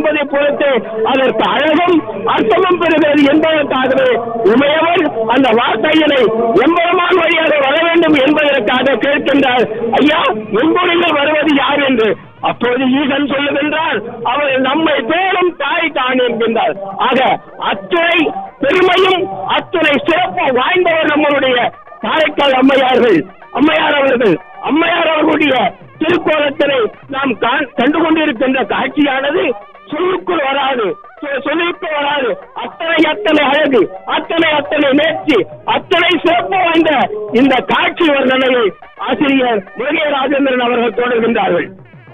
என்பதை பொறுத்து அதற்கு அழகும் அர்த்தமும் பெறுகிறது என்பதற்காகவே உமையவர் அந்த வார்த்தையினை எம்பெருமான் வழியாக வர வேண்டும் என்பதற்காக கேட்கின்றார் ஐயா எங்கூரில் வருவது யார் என்று அப்போது ஈசன் சொல்லுகின்றார் அவர் நம்மை தேடும் தாய் தான் என்கின்றார் ஆக அத்துணை பெருமையும் அத்துணை சிறப்பு வாய்ந்தவர் நம்மளுடைய காரைக்கால் அம்மையார்கள் அம்மையார் அவர்கள் அம்மையார் அவர்களுடைய திருக்கோலத்தினை நாம் கா- கண்டு கொண்டிருக்கின்ற காட்சியானது சொல்லுக்குள் வராது சொ- சொல்லுக்கு வராது அத்தனை அத்தனை அழகு அத்தனை அத்தனை நேர்ச்சி அத்தனை சிறப்பு வாய்ந்த இந்த காட்சி வர்ணனையை ஆசிரியர் முருகே ராஜேந்திரன் அவர்கள் தொடர்கின்றார்கள்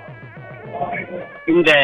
இந்த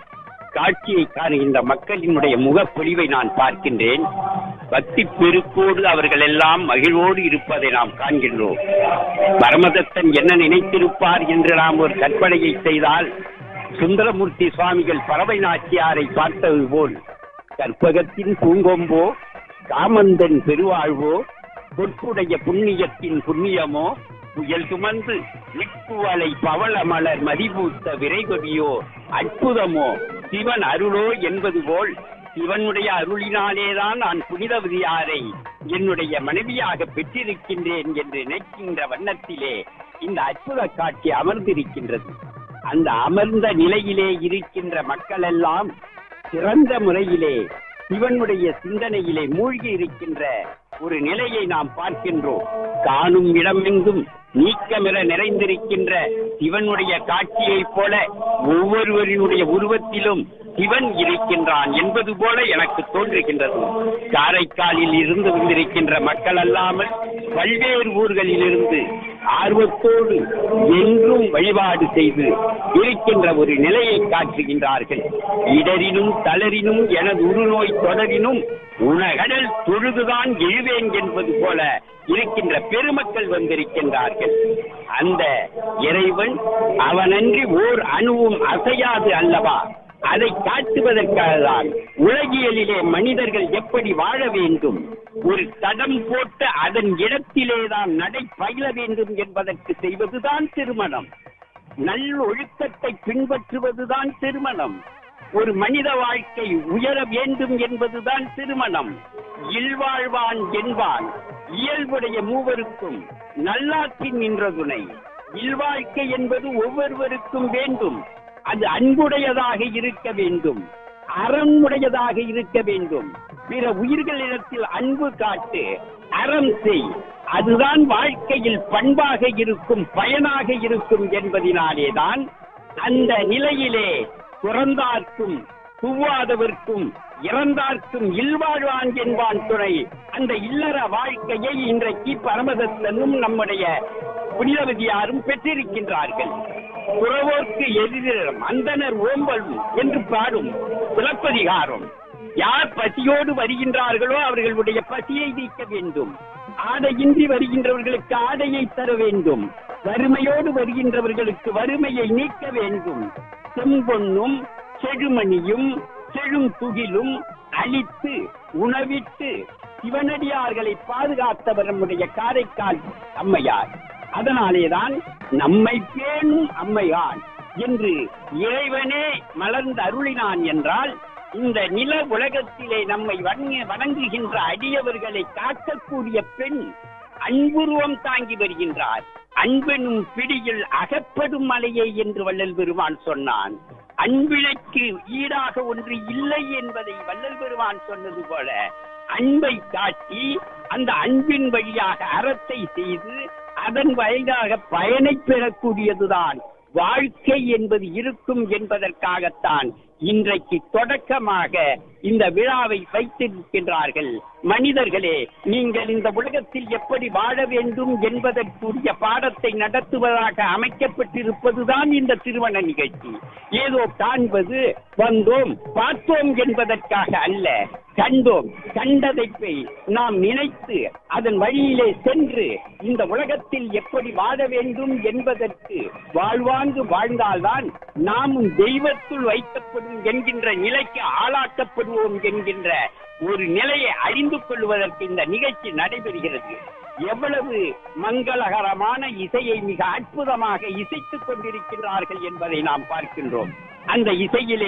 காட்சியை காணுகின்ற மக்களினுடைய முகப்பொழிவை நான் பார்க்கின்றேன் பக்தி பெருக்கோடு அவர்கள் எல்லாம் மகிழ்வோடு இருப்பதை நாம் காண்கின்றோம் பரமதத்தன் என்ன நினைத்திருப்பார் என்று நாம் ஒரு கற்பனையை செய்தால் சுந்தரமூர்த்தி சுவாமிகள் பறவை நாச்சியாரை பார்த்தது போல் கற்பகத்தின் பூங்கொம்போ காமந்தன் பெருவாழ்வோ பொற்புடைய புண்ணியத்தின் புண்ணியமோ புயல் சுமந்து நிற்புவலை பவள மலர் மதிபூத்த விரைகொடியோ அற்புதமோ சிவன் அருளோ என்பது போல் சிவனுடைய அருளினாலேதான் நான் புனிதவதியாரை என்னுடைய மனைவியாக பெற்றிருக்கின்றேன் என்று நினைக்கின்ற வண்ணத்திலே இந்த அற்புத காட்சி அமர்ந்திருக்கின்றது அந்த அமர்ந்த நிலையிலே இருக்கின்ற மக்கள் எல்லாம் சிறந்த முறையிலே சிவனுடைய சிந்தனையிலே மூழ்கி இருக்கின்ற ஒரு நிலையை நாம் பார்க்கின்றோம் காணும் இடமெங்கும் நீக்கமிர நிறைந்திருக்கின்ற சிவனுடைய காட்சியைப் போல ஒவ்வொருவரினுடைய உருவத்திலும் சிவன் இருக்கின்றான் என்பது போல எனக்கு தோன்றுகின்றது காரைக்காலில் இருந்து வந்திருக்கின்ற மக்கள் அல்லாமல் பல்வேறு ஊர்களில் இருந்து ஆர்வத்தோடு என்றும் வழிபாடு செய்து இருக்கின்ற ஒரு நிலையை காட்டுகின்றார்கள் இடரினும் தளரினும் எனது உருநோய் தொடரினும் உணகடல் தொழுதுதான் எழுவேன் என்பது போல இருக்கின்ற பெருமக்கள் வந்திருக்கின்றார்கள் அந்த இறைவன் அவனன்றி ஓர் அணுவும் அசையாது அல்லவா அதை காட்டுவதற்காக தான் உலகியலிலே மனிதர்கள் எப்படி வாழ வேண்டும் ஒரு தடம் போட்டு அதன் இடத்திலேதான் நடை பயில வேண்டும் என்பதற்கு செய்வதுதான் திருமணம் நல்லொழுக்கத்தை பின்பற்றுவதுதான் திருமணம் ஒரு மனித வாழ்க்கை உயர வேண்டும் என்பதுதான் திருமணம் இல்வாழ்வான் என்பான் இயல்புடைய மூவருக்கும் நல்லாற்றின் நின்ற துணை இல்வாழ்க்கை என்பது ஒவ்வொருவருக்கும் வேண்டும் அது அன்புடையதாக இருக்க வேண்டும் அறமுடையதாக இருக்க வேண்டும் பிற உயிர்களிடத்தில் அன்பு காட்டு அறம் செய் அதுதான் வாழ்க்கையில் பண்பாக இருக்கும் பயனாக இருக்கும் என்பதினாலேதான் அந்த நிலையிலே துறந்தார்க்கும் துவாதவர்க்கும் இறந்தார்க்கும் இல்வாழ்வான் என்பான் துணை அந்த இல்லற வாழ்க்கையை இன்றைக்கு பரமதத்தனும் நம்முடைய புனிதவதியாரும் பெற்றிருக்கின்றார்கள் புறவோர்க்கு எதிரிடம் அந்தனர் ஓம்பலும் என்று பாடும் சிலப்பதிகாரம் யார் பசியோடு வருகின்றார்களோ அவர்களுடைய பசியை நீக்க வேண்டும் ஆடையின்றி வருகின்றவர்களுக்கு ஆடையை தர வேண்டும் வறுமையோடு வருகின்றவர்களுக்கு வறுமையை நீக்க வேண்டும் செம்பொன்னும் செழுமணியும் செழும் துகிலும் அழித்து உணவிட்டு சிவனடியார்களை பாதுகாத்தவர் நம்முடைய காரைக்கால் அம்மையார் அதனாலேதான் நம்மை பேணும் அம்மையான் என்று இறைவனே மலர்ந்து அருளினான் என்றால் இந்த நில உலகத்திலே நம்மை வணங்க- வணங்குகின்ற அடியவர்களை காக்கக்கூடிய பெண் அன்புருவம் தாங்கி வருகின்றார் அன்பெனும் பிடியில் அகப்படும் மலையை என்று வள்ளல் பெருமான் சொன்னான் அன்பிழைக்கு ஈடாக ஒன்று இல்லை என்பதை வள்ளல் பெருமான் சொன்னது போல அன்பை காட்டி அந்த அன்பின் வழியாக அறத்தை செய்து அதன் வழியாக பயனை பெறக்கூடியதுதான் வாழ்க்கை என்பது இருக்கும் என்பதற்காகத்தான் இன்றைக்கு தொடக்கமாக இந்த விழாவை வைத்திருக்கின்றார்கள் மனிதர்களே நீங்கள் இந்த உலகத்தில் எப்படி வாழ வேண்டும் என்பதற்குரிய பாடத்தை நடத்துவதாக அமைக்கப்பட்டிருப்பதுதான் இந்த திருமண நிகழ்ச்சி ஏதோ காண்பது வந்தோம் பார்த்தோம் என்பதற்காக அல்ல கண்டோம் கண்டதை போய் நாம் நினைத்து அதன் வழியிலே சென்று இந்த உலகத்தில் எப்படி வாழ வேண்டும் என்பதற்கு வாழ்வாங்கு வாழ்ந்தால்தான் நாமும் தெய்வத்துள் வைக்கப்படும் என்கின்ற நிலைக்கு ஆளாக்கப்படுவோம் என்கின்ற ஒரு நிலையை அறிந்து கொள்வதற்கு இந்த நிகழ்ச்சி நடைபெறுகிறது எவ்வளவு மங்களகரமான இசையை மிக அற்புதமாக இசைத்துக் கொண்டிருக்கின்றார்கள் என்பதை நாம் பார்க்கின்றோம் அந்த இசையிலே